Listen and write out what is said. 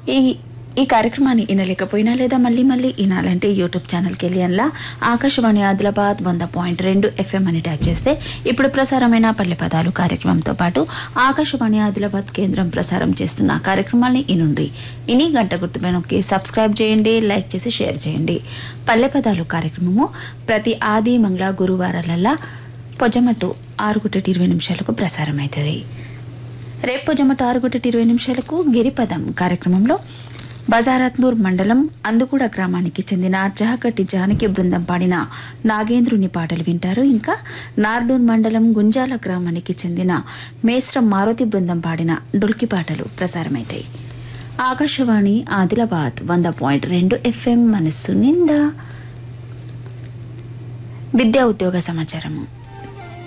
ఈ ఈ కార్యక్రమాన్ని వినలేకపోయినా లేదా మళ్ళీ మళ్ళీ వినాలంటే యూట్యూబ్ ఛానల్కి వెళ్ళి అలా ఆకాశవాణి ఆదిలాబాద్ వంద పాయింట్ రెండు ఎఫ్ఎం అని టైప్ చేస్తే ఇప్పుడు ప్రసారమైన పల్లె పదాలు కార్యక్రమంతో పాటు ఆకాశవాణి ఆదిలాబాద్ కేంద్రం ప్రసారం చేస్తున్న కార్యక్రమాల్ని ఇనుండ్రి ఇని గంట గుర్తుపై నొక్కి సబ్స్క్రైబ్ చేయండి లైక్ చేసి షేర్ చేయండి పల్లె పదాలు కార్యక్రమము ప్రతి ఆది మంగళ గురువారాలల్లా పొజమట్టు ఆరు గుట్టటి ఇరవై నిమిషాలకు ప్రసారం అవుతుంది రేపు పొజమట ఆరు గుట్టటి ఇరవై నిమిషాలకు గిరిపదం కార్యక్రమంలో బజారత్నూర్ మండలం అందుగూడ గ్రామానికి చెందిన జహకట్టి జానకి బృందం పాడిన నాగేంద్రుని పాటలు వింటారు ఇంకా నార్డూర్ మండలం గుంజాల గ్రామానికి చెందిన మేస్రం మారుతి బృందం పాడిన డొల్కి పాటలు ప్రసారమవుతాయి ఆకాశవాణి ఆదిలాబాద్ వంద పాయింట్ రెండు ఎఫ్ఎం మనస్సు నిండా విద్యా ఉద్యోగ సమాచారము